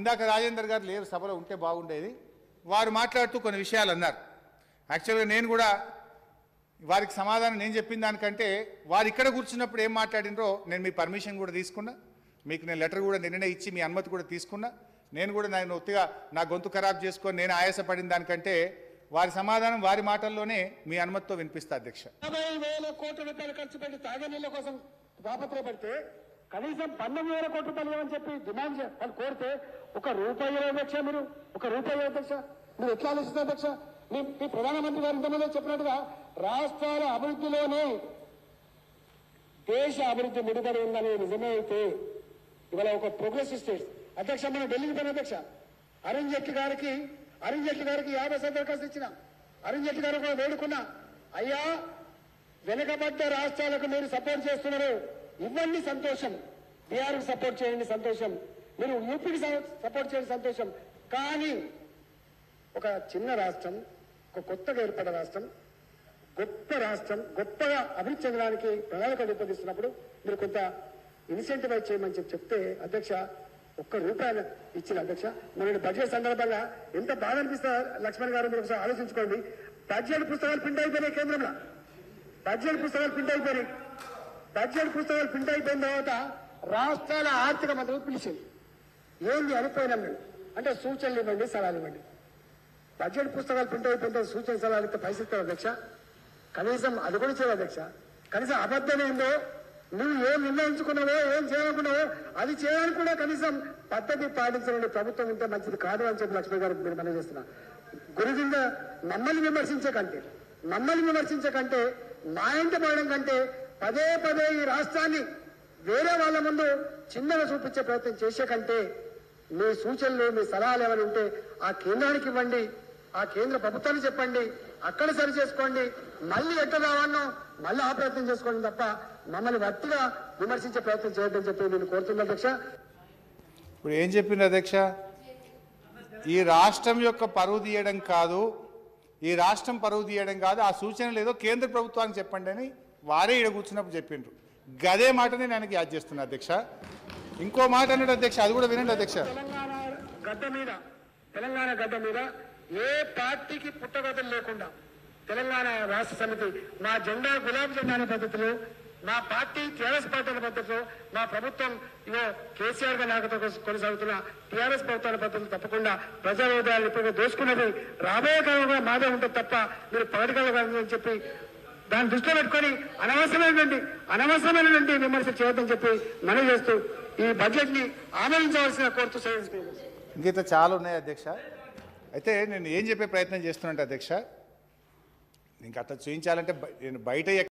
ఇందాక రాజేందర్ గారు లేరు సభలో ఉంటే బాగుండేది వారు మాట్లాడుతూ కొన్ని విషయాలు అన్నారు యాక్చువల్గా నేను కూడా వారికి సమాధానం నేను చెప్పిన దానికంటే వారు ఇక్కడ కూర్చున్నప్పుడు ఏం మాట్లాడినరో నేను మీ పర్మిషన్ కూడా తీసుకున్నా మీకు నేను లెటర్ కూడా నిన్ననే ఇచ్చి మీ అనుమతి కూడా తీసుకున్నా నేను కూడా నేను ఒత్తిగా నా గొంతు ఖరాబ్ చేసుకొని నేను ఆయాసపడిన దానికంటే వారి సమాధానం వారి మాటల్లోనే మీ అనుమతితో వినిపిస్తా అధ్యక్ష యాభై వేల కోట్ల రూపాయలు ఖర్చు పెట్టి తాగనీళ్ళ కోసం తాపత్రయపడితే కనీసం పంతొమ్మిది వేల కోట్ల రూపాయలు ఇవ్వని చెప్పి డిమాండ్ చే- వాళ్ళు కోరితే ఒక రూపాయి ఇవ్వరు అధ్యక్ష మీరు ఒక రూపాయి ఇవ్వరు అధ్యక్ష మీరు ఎట్లా ఆలోచిస్తారు అధ్యక్ష మీ మీ ప్రధానమంత్రి గారు ఇంతమంది చెప్పినట్టుగా రాష్ట్రాల అభివృద్ధిలోనే దేశ అభివృద్ధి ముడిపడి ఉందని నిజమే అయితే ఇవాళ ఒక ప్రోగ్రెసివ్ స్టేట్ అధ్యక్ష మన ఢిల్లీకి పోయిన అధ్యక్ష అరుణ్ జైట్లీ గారికి అరుణ్ జైట్లీ గారికి యాభై శాతం దరఖాస్తు ఇచ్చిన అరుణ్ జైట్లీ గారు కూడా వేడుకున్నా అయ్యా వెనుకబడ్డ రాష్ట్రాలకు మీరు సపోర్ట్ చేస్తున్నారు ఇవ్వండి సంతోషం బీఆర్ సపోర్ట్ చేయండి సంతోషం మీరు యూపీకి సపోర్ట్ చేయండి సంతోషం కానీ ఒక చిన్న రాష్ట్రం ఒక కొత్తగా ఏర్పడ్డ రాష్ట్రం గొప్ప రాష్ట్రం గొప్పగా అభివృద్ధి చెందడానికి ప్రణాళిక రూపొందిస్తున్నప్పుడు మీరు కొంత ఇన్సెంటివైజ్ చేయమని చెప్పి చెప్తే అధ్యక్ష ఒక్క రూపాయలు ఇచ్చిన అధ్యక్ష మన బడ్జెట్ సందర్భంగా ఎంత బాధ అనిపిస్తా లక్ష్మణ్ గారు మీరు ఒకసారి ఆలోచించుకోండి బడ్జెట్ పుస్తకాలు ప్రింట్ అయిపోయినాయి కేంద్రంలో బడ్జెట్ పుస్తకాలు ప్రింట్ అయిపోయినాయి బడ్జెట్ పుస్తకాలు ప్రింట్ అయిపోయిన తర్వాత రాష్ట్రాల ఆర్థిక మంత్రులు పిలిచింది ఏంది అనిపోయినాం మేము అంటే సూచనలు ఇవ్వండి సలహాలు ఇవ్వండి బడ్జెట్ పుస్తకాలు ప్రింట్ అయిపోయిన తర్వాత సూచన సలహాలు ఇస్తే పైసలు ఇస్తారు అధ్యక్ష కనీసం అది కూడా చేయదు అధ్యక్ష కనీసం అబద్ధం ఏందో నువ్వు ఏం నిర్ణయించుకున్నావో ఏం చేయాలనుకున్నావో అది చేయడానికి కూడా కనీసం పద్ధతి పాటించడం ప్రభుత్వం ఉంటే మంచిది కాదు అని చెప్పి లక్ష్మణ్ గారు మీరు మనం చేస్తున్నా గురుజింద మమ్మల్ని విమర్శించే కంటే మమ్మల్ని విమర్శించే కంటే మా ఇంటి పడడం కంటే పదే పదే ఈ రాష్ట్రాన్ని వేరే వాళ్ళ ముందు చిన్నగా చూపించే ప్రయత్నం చేసే కంటే మీ సూచనలు మీ సలహాలు ఏమైనా ఉంటే ఆ కేంద్రానికి ఇవ్వండి ఆ కేంద్ర ప్రభుత్వానికి చెప్పండి అక్కడ సరి చేసుకోండి మళ్ళీ ఎట్ట రావన్నో మళ్ళీ ఆ ప్రయత్నం చేసుకోండి తప్ప మమ్మల్ని వట్టిగా విమర్శించే ప్రయత్నం చేయొద్దని చెప్పి నేను కోరుతున్నా అధ్యక్ష ఇప్పుడు ఏం చెప్పింది అధ్యక్ష ఈ రాష్ట్రం యొక్క పరువు తీయడం కాదు ఈ రాష్ట్రం పరువు తీయడం కాదు ఆ సూచనలు ఏదో కేంద్ర ప్రభుత్వానికి చెప్పండి అని వారే ఇక్కడ కూర్చున్నప్పుడు చెప్పిండ్రు గదే మాటని నేను యాద్ చేస్తున్నా అధ్యక్ష ఇంకో మాట అన్నాడు అధ్యక్ష అది కూడా వినండి అధ్యక్ష తెలంగాణ గడ్డ మీద తెలంగాణ గడ్డ మీద ఏ పార్టీకి పుట్టగతులు లేకుండా తెలంగాణ రాష్ట్ర సమితి మా జెండా గులాబీ జెండా అనే పద్ధతిలో మా పార్టీ టీఆర్ఎస్ పార్టీ అనే పద్ధతిలో మా ప్రభుత్వం ఇవో కేసీఆర్ గారి నాయకత్వం కొనసాగుతున్న టీఆర్ఎస్ ప్రభుత్వాల పద్ధతులు తప్పకుండా ప్రజా హృదయాలు ఇప్పుడు దోసుకున్నది రాబోయే కాలంలో మాదే ఉంటుంది తప్ప మీరు పగటికాలం అని చెప్పి దాన్ని దృష్టిలో పెట్టుకొని అనవసరమైనటువంటి అనవసరమైనటువంటి విమర్శ చేయొద్దని చెప్పి మనవి చేస్తూ ఈ బడ్జెట్ ని ఆమోదించవలసిన కోరుతూ సైన్స్ ఇంకైతే చాలా ఉన్నాయి అధ్యక్ష అయితే నేను ఏం చెప్పే ప్రయత్నం చేస్తున్నట్టు అధ్యక్ష ఇంకా అట్లా చూపించాలంటే బయ- నేను బయట